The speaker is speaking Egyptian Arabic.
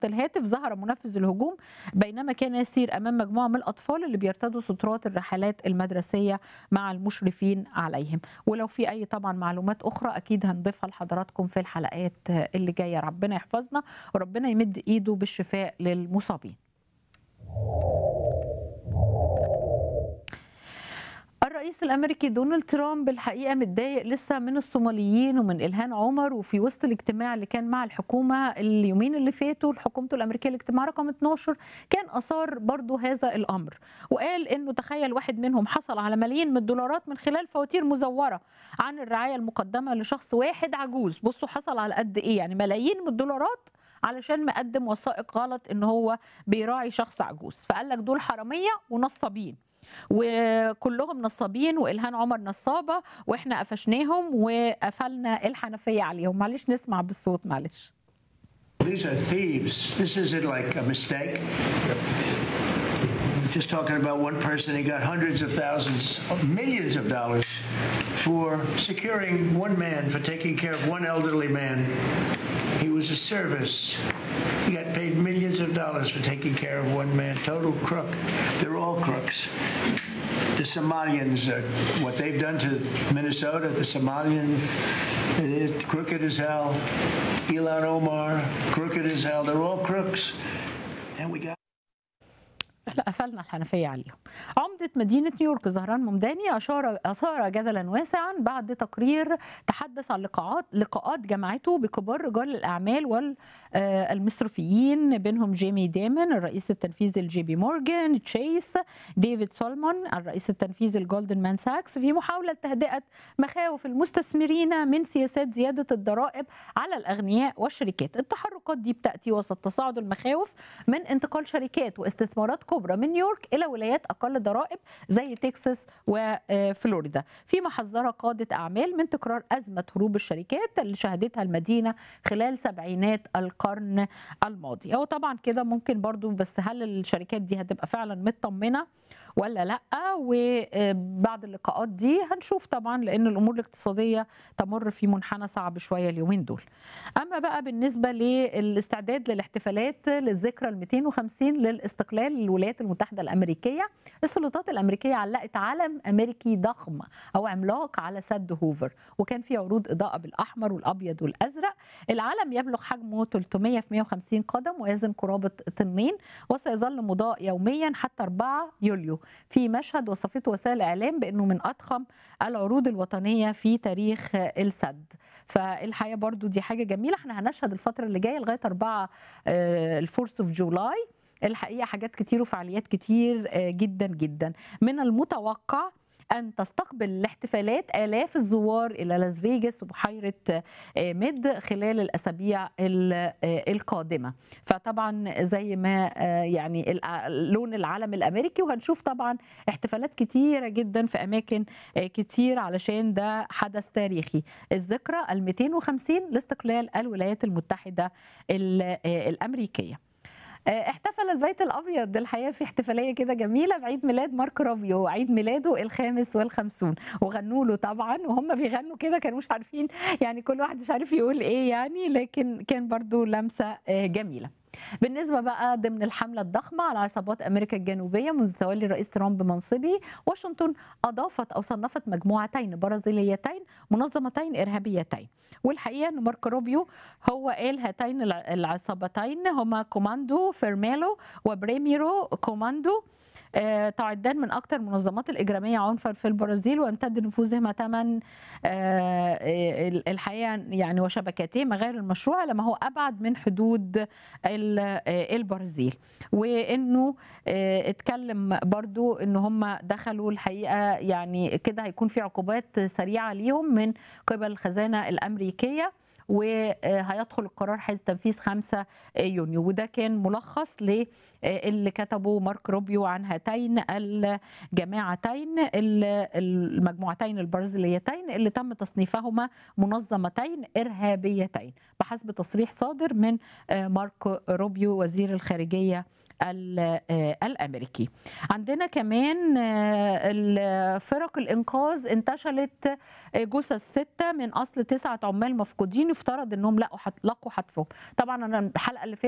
الهاتف ظهر منفذ الهجوم بينما كان يسير امام مجموعه من الاطفال اللي بيرتدوا سترات الرحلات المدرسيه مع المشرفين عليهم ولو في اي طبعا معلومات اخرى اكيد هنضيفها لحضراتكم في الحلقات اللي جايه ربنا يحفظنا وربنا يمد ايده بالشفاء للمصابين الرئيس الامريكي دونالد ترامب الحقيقه متضايق لسه من الصوماليين ومن الهان عمر وفي وسط الاجتماع اللي كان مع الحكومه اليومين اللي فاتوا حكومته الامريكيه الاجتماع رقم 12 كان اثار برضو هذا الامر وقال انه تخيل واحد منهم حصل على ملايين من الدولارات من خلال فواتير مزوره عن الرعايه المقدمه لشخص واحد عجوز بصوا حصل على قد ايه يعني ملايين من الدولارات علشان مقدم وثائق غلط ان هو بيراعي شخص عجوز فقال لك دول حراميه ونصابين وكلهم نصابين والهان عمر نصابه واحنا قفشناهم وقفلنا الحنفيه عليهم معلش نسمع بالصوت معلش These are thieves. This isn't like a mistake. Just talking about one person, he got hundreds of thousands, millions of dollars for securing one man, for taking care of one elderly man. He was a service. He got paid millions of dollars for taking care of one man. Total crook. They're all crooks. The Somalians, uh, what they've done to Minnesota, the Somalians, they're crooked as hell. Elon Omar, crooked as hell. They're all crooks. And we got. لا قفلنا الحنفيه عليهم. عمده مدينه نيويورك زهران ممداني اشار اثار جدلا واسعا بعد تقرير تحدث عن لقاءات لقاءات جمعته بكبار رجال الاعمال والمصرفيين بينهم جيمي ديمن الرئيس التنفيذي لجي بي مورجان تشيس ديفيد سولمون الرئيس التنفيذي لجولدن مان ساكس في محاوله تهدئه مخاوف المستثمرين من سياسات زياده الضرائب على الاغنياء والشركات. التحركات دي بتاتي وسط تصاعد المخاوف من انتقال شركات واستثمارات كبرى من نيويورك الى ولايات اقل ضرائب زي تكساس وفلوريدا فيما حذر قاده اعمال من تكرار ازمه هروب الشركات اللي شهدتها المدينه خلال سبعينات القرن الماضي هو طبعا كده ممكن برضو بس هل الشركات دي هتبقى فعلا مطمنه ولا لا وبعد اللقاءات دي هنشوف طبعا لان الامور الاقتصاديه تمر في منحنى صعب شويه اليومين دول اما بقى بالنسبه للاستعداد للاحتفالات للذكرى ال 250 للاستقلال للولايات المتحده الامريكيه السلطات الامريكيه علقت علم امريكي ضخم او عملاق على سد هوفر وكان في عروض اضاءه بالاحمر والابيض والازرق العلم يبلغ حجمه 300 في 150 قدم ويزن قرابه طنين وسيظل مضاء يوميا حتى 4 يوليو في مشهد وصفته وسائل الاعلام بانه من اضخم العروض الوطنيه في تاريخ السد فالحقيقه برضو دي حاجه جميله احنا هنشهد الفتره اللي جايه لغايه 4 الفورس اوف جولاي الحقيقه حاجات كتير وفعاليات كتير جدا جدا من المتوقع أن تستقبل الاحتفالات آلاف الزوار إلى لاس فيجاس وبحيرة ميد خلال الأسابيع القادمة فطبعا زي ما يعني لون العلم الأمريكي وهنشوف طبعا احتفالات كتيرة جدا في أماكن كتير علشان ده حدث تاريخي الذكرى ال 250 لاستقلال الولايات المتحدة الأمريكية احتفل البيت الابيض الحقيقه في احتفاليه كده جميله بعيد ميلاد مارك روبيو عيد ميلاده الخامس والخمسون وغنوا له طبعا وهم بيغنوا كده كانوا مش عارفين يعني كل واحد مش عارف يقول ايه يعني لكن كان برضو لمسه جميله بالنسبه بقى ضمن الحمله الضخمه على عصابات امريكا الجنوبيه منذ تولي الرئيس ترامب منصبه واشنطن اضافت او صنفت مجموعتين برازيليتين منظمتين ارهابيتين والحقيقه ان مارك روبيو هو قال هاتين العصابتين هما كوماندو فيرميلو وبريميرو كوماندو تعدان من اكثر المنظمات الاجراميه عنفا في البرازيل ويمتد نفوذهما ثمن الحقيقه يعني وشبكاتهما غير المشروعه لما هو ابعد من حدود البرازيل وانه اتكلم برضو ان هم دخلوا الحقيقه يعني كده هيكون في عقوبات سريعه ليهم من قبل الخزانه الامريكيه وهيدخل القرار حيز تنفيذ 5 يونيو وده كان ملخص اللي كتبه مارك روبيو عن هاتين الجماعتين المجموعتين البرازيليتين اللي تم تصنيفهما منظمتين ارهابيتين بحسب تصريح صادر من مارك روبيو وزير الخارجيه الامريكي عندنا كمان فرق الانقاذ انتشلت جثث سته من اصل تسعه عمال مفقودين يفترض انهم لقوا لقوا حتفهم طبعا انا الحلقه اللي فاتت